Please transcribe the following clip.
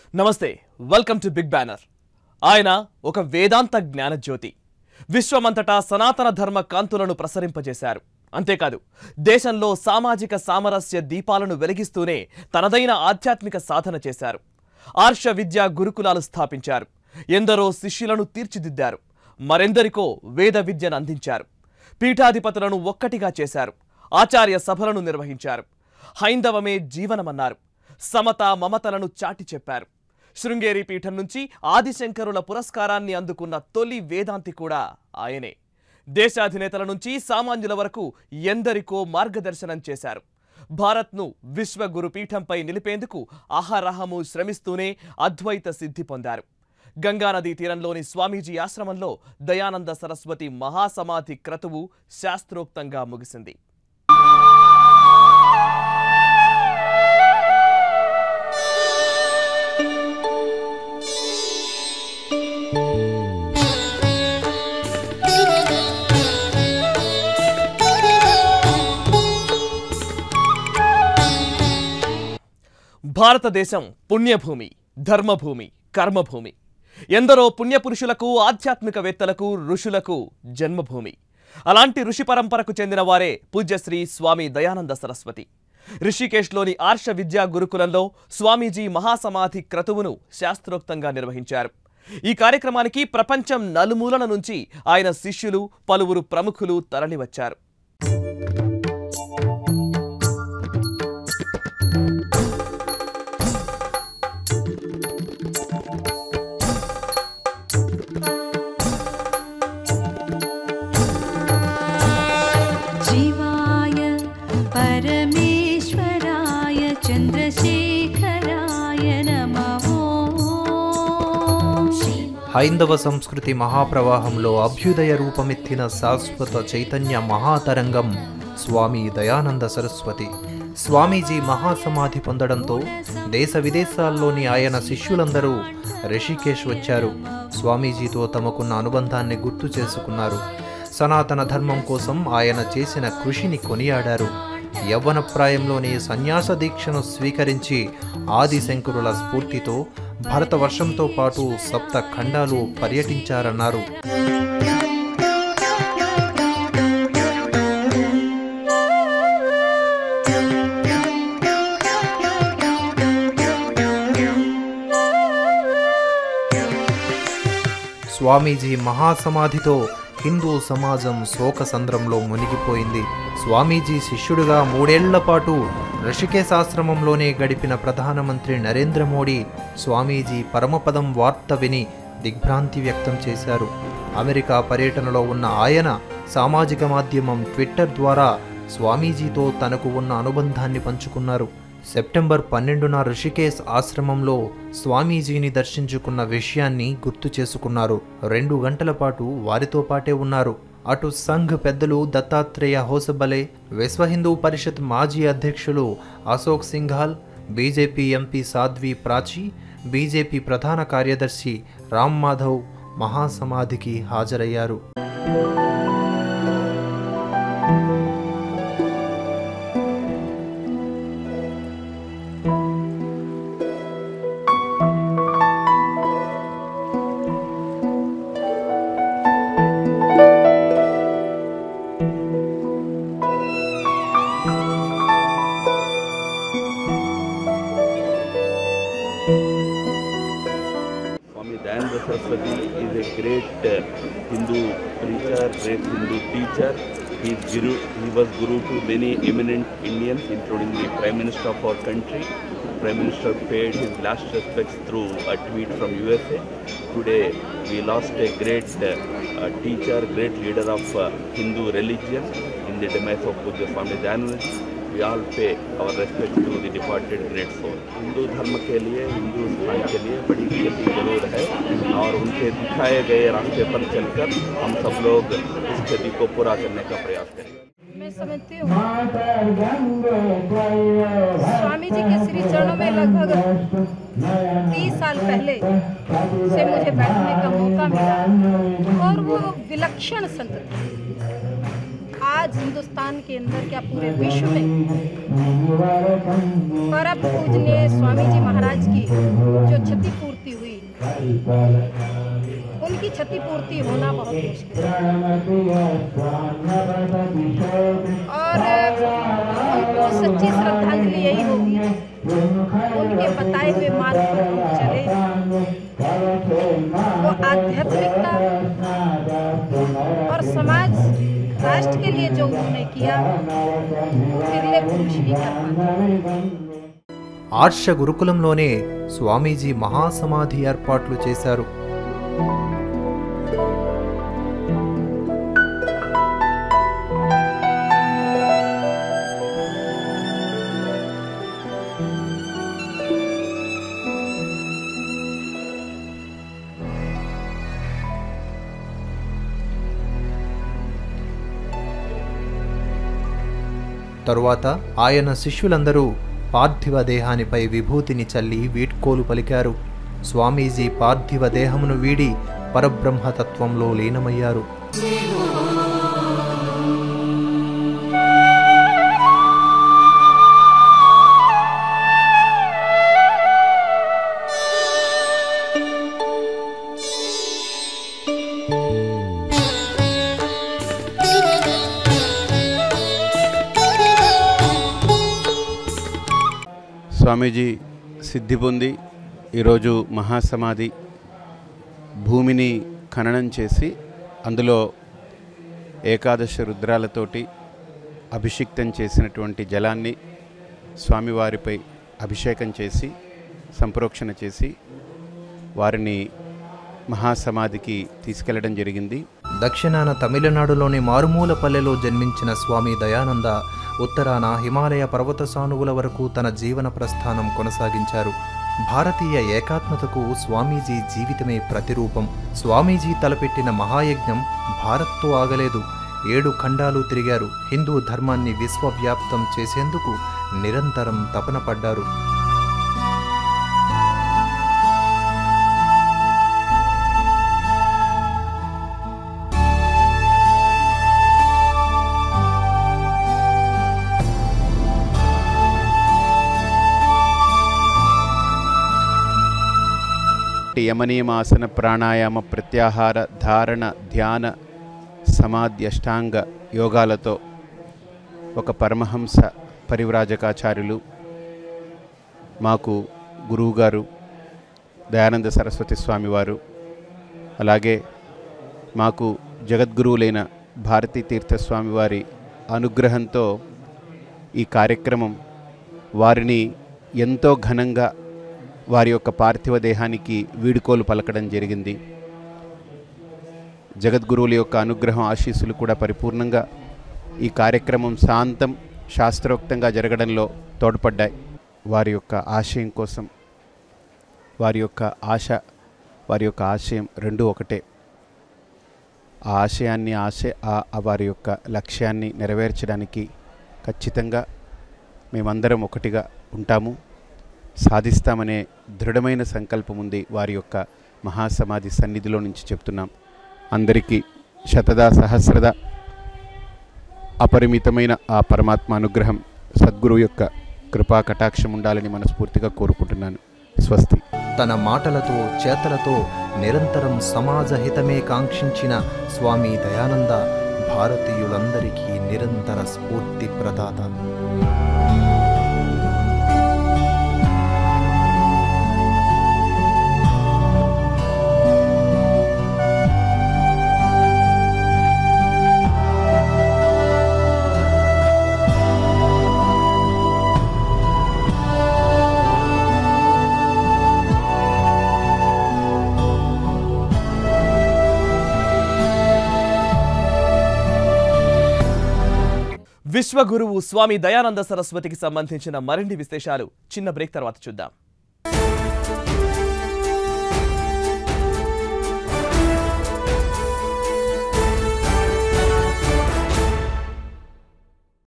నమస్తే welcome to big banner ఆయన ఒక వేదాంత జ్ఞానజ్యోతి విశ్వమంతటా సనాతన ధర్మ కాంతులను ప్రసరింపజేశారు అంతేకాదు దేశంలో సామాజిక సామరస్య దీపాలను వెలిగిస్తూనే తనదైన ఆధ్యాత్మిక సాధన చేశారు ఆర్ష విద్యా గురుకులాలు స్థాపించారు ఎందరో శిష్యులను తీర్చిదిద్దారు మరెందరికో వేద విద్యను అందించారు పీఠాధిపతులను ఒక్కటిగా చేశారు ఆచార్య సభలను నిర్వహించారు హైందవమే జీవనమన్నారు సమత మమతలను చాటి చెప్పారు శృంగేరి పీఠం నుంచి ఆదిశంకరుల పురస్కారాన్ని అందుకున్న తొలి వేదాంతి కూడా ఆయనే దేశాధినేతల నుంచి సామాన్యుల వరకు ఎందరికో మార్గదర్శనం చేశారు భారత్ను విశ్వగురు పీఠంపై నిలిపేందుకు అహరహము శ్రమిస్తూనే అద్వైత సిద్ధి పొందారు గంగానదీ తీరంలోని స్వామీజీ ఆశ్రమంలో దయానంద సరస్వతి మహాసమాధి క్రతువు శాస్త్రోక్తంగా ముగిసింది భారతదేశం పుణ్యభూమి ధర్మభూమి కర్మభూమి ఎందరో పుణ్యపురుషులకు ఆధ్యాత్మికవేత్తలకు ఋషులకు జన్మభూమి అలాంటి ఋషి పరంపరకు చెందిన వారే పూజ్యశ్రీ స్వామి దయానంద సరస్వతి రిషికేశ్లోని ఆర్ష విద్యా గురుకులంలో స్వామీజీ మహాసమాధి క్రతువును శాస్త్రోక్తంగా నిర్వహించారు ఈ కార్యక్రమానికి ప్రపంచం నలుమూలల నుంచి ఆయన శిష్యులు పలువురు ప్రముఖులు తరలివచ్చారు जीवाय परमेश्वराय चन्द्रशेखराय नमः హైందవ సంస్కృతి మహాప్రవాహంలో అభ్యుదయ రూపమెత్తిన శాశ్వత చైతన్య మహాతరంగం స్వామి దయానంద సరస్వతి స్వామీజీ మహాసమాధి పొందడంతో దేశ విదేశాల్లోని ఆయన శిష్యులందరూ రిషికేశ్ వచ్చారు స్వామీజీతో తమకున్న అనుబంధాన్ని గుర్తు చేసుకున్నారు సనాతన ధర్మం కోసం ఆయన చేసిన కృషిని కొనియాడారు యవ్వనప్రాయంలోనే సన్యాస దీక్షను స్వీకరించి ఆదిశంకరుల స్ఫూర్తితో భరతవర్షంతో పాటు సప్త ఖండాలు పర్యటించారన్నారు స్వామీజీ మహాసమాధితో హిందూ సమాజం శోకసంద్రంలో మునిగిపోయింది స్వామీజీ శిష్యుడిగా మూడేళ్ల పాటు ఋషికేశాశ్రమంలోనే గడిపిన ప్రధానమంత్రి నరేంద్ర మోడీ స్వామీజీ పరమపదం వార్త విని దిగ్భ్రాంతి వ్యక్తం చేశారు అమెరికా పర్యటనలో ఉన్న ఆయన సామాజిక మాధ్యమం ట్విట్టర్ ద్వారా స్వామీజీతో తనకు ఉన్న అనుబంధాన్ని పంచుకున్నారు సెప్టెంబర్ పన్నెండున ఋషికేశ్ ఆశ్రమంలో స్వామీజీని దర్శించుకున్న విషయాన్ని గుర్తు చేసుకున్నారు రెండు గంటల పాటు వారితో పాటే ఉన్నారు అటు సంఘ్ పెద్దలు దత్తాత్రేయ హోసబలే విశ్వ హిందూ పరిషత్ మాజీ అధ్యక్షులు Ashok Singhal BJP MP Sadhvi Prachi BJP ప్రధాన కార్యదర్శి రామ్ మాధవ్ మహాసమాధికి హాజరయ్యారు Swami Dayananda Saraswati is a great uh, Hindu preacher, great Hindu teacher. He, is guru, he was guru to many eminent Indians, including the Prime Minister of our country. Prime Minister paid his last respects through a tweet from USA. Today, we lost a great uh, uh, teacher, great leader of uh, Hindu religion in the demise of Puja Swami Dayananda. we all pay our respect to the departed great soul. Hindu धर्म के लिए हिंदू स्थान के लिए बड़ी क्षति जरूर है और उनके दिखाए गए रास्ते पर चलकर हम सब लोग इस क्षति को पूरा करने का प्रयास करेंगे मैं समझती हूँ स्वामी जी के श्री चरणों में लगभग तीस साल पहले से मुझे बैठने का मौका मिला और वो विलक्षण संत थे आज हिंदुस्तान के अंदर क्या पूरे विश्व में परम पूजनीय स्वामी जी महाराज की जो क्षतिपूर्ति हुई उनकी क्षतिपूर्ति होना बहुत मुश्किल है और हमको सच्ची श्रद्धांजलि यही होगी उनके बताए हुए मार्ग पर हम चले वो आध्यात्मिकता और समाज राष्ट्र के लिए जो उन्होंने किया वो बिरले पुरुष ही कर पाते ఆర్ష గురుకులంలోనే స్వామీజీ మహాసమాధి ఏర్పాట్లు చేశారు తరువాత ఆయన శిష్యులందరూ పార్థివ దేహానిపై విభూతిని చల్లి వీడ్కోలు పలికారు స్వామీజీ పార్థివ దేహమును వీడి పరబ్రహ్మతత్వంలో లీనమయ్యారు స్వామీజీ సిద్ధి పొంది ఈరోజు మహాసమాధి భూమిని ఖననం చేసి అందులో ఏకాదశ రుద్రాలతోటి అభిషిక్తం చేసినటువంటి జలాన్ని స్వామివారిపై అభిషేకం చేసి సంప్రోక్షణ చేసి వారిని మహాసమాధికి తీసుకెళ్లడం జరిగింది దక్షిణాన తమిళనాడులోని మారుమూల పల్లెలో జన్మించిన స్వామి దయానంద ఉత్తరాన హిమాలయ పర్వత సానువుల వరకు తన జీవన ప్రస్థానం కొనసాగించారు భారతీయ ఏకాత్మతకు స్వామీజీ జీవితమే ప్రతిరూపం స్వామీజీ తలపెట్టిన మహాయజ్ఞం భారత్తో ఆగలేదు ఏడు ఖండాలు తిరిగారు హిందూ ధర్మాన్ని విశ్వవ్యాప్తం చేసేందుకు నిరంతరం తపన పడ్డారు యమనియమాసన ప్రాణాయామ ప్రత్యాహార ధారణ ధ్యాన సమాధి అష్టాంగ యోగాలతో ఒక పరమహంస పరివ్రాజకాచార్యులు మాకు గురువుగారు దయానంద సరస్వతి స్వామివారు అలాగే మాకు జగద్గురువులైన భారతీ తీర్థ స్వామివారి అనుగ్రహంతో ఈ కార్యక్రమం వారిని ఎంతో ఘనంగా వారి యొక్క పార్థివ దేహానికి వీడుకోలు పలకడం జరిగింది జగద్గురువుల యొక్క అనుగ్రహం ఆశీస్సులు కూడా పరిపూర్ణంగా ఈ కార్యక్రమం శాంతం శాస్త్రోక్తంగా జరగడంలో తోడ్పడ్డాయి వారి యొక్క ఆశయం కోసం వారి యొక్క ఆశ వారి యొక్క ఆశయం రెండు ఒకటే ఆ ఆశయాన్ని ఆశ ఆ- ఆ వారి యొక్క లక్ష్యాన్ని నెరవేర్చడానికి ఖచ్చితంగా మేమందరం ఒకటిగా ఉంటాము సాధిస్తామనే దృఢమైన సంకల్పం ఉంది వారి యొక్క మహాసమాధి సన్నిధిలో నుంచి చెప్తున్నాం అందరికీ శతదా సహస్రద అపరిమితమైన ఆ పరమాత్మ అనుగ్రహం సద్గురువు యొక్క కృపా కటాక్షం ఉండాలని మనస్ఫూర్తిగా కోరుకుంటున్నాను స్వస్తి తన మాటలతో చేతలతో నిరంతరం సమాజ హితమే కాంక్షించిన స్వామి దయానంద భారతీయులందరికీ నిరంతర స్ఫూర్తి ప్రదాత విశ్వగురువు స్వామి దయానంద సరస్వతికి సంబంధించిన మరిన్ని విశేషాలు చిన్న బ్రేక్ తర్వాత చూద్దాం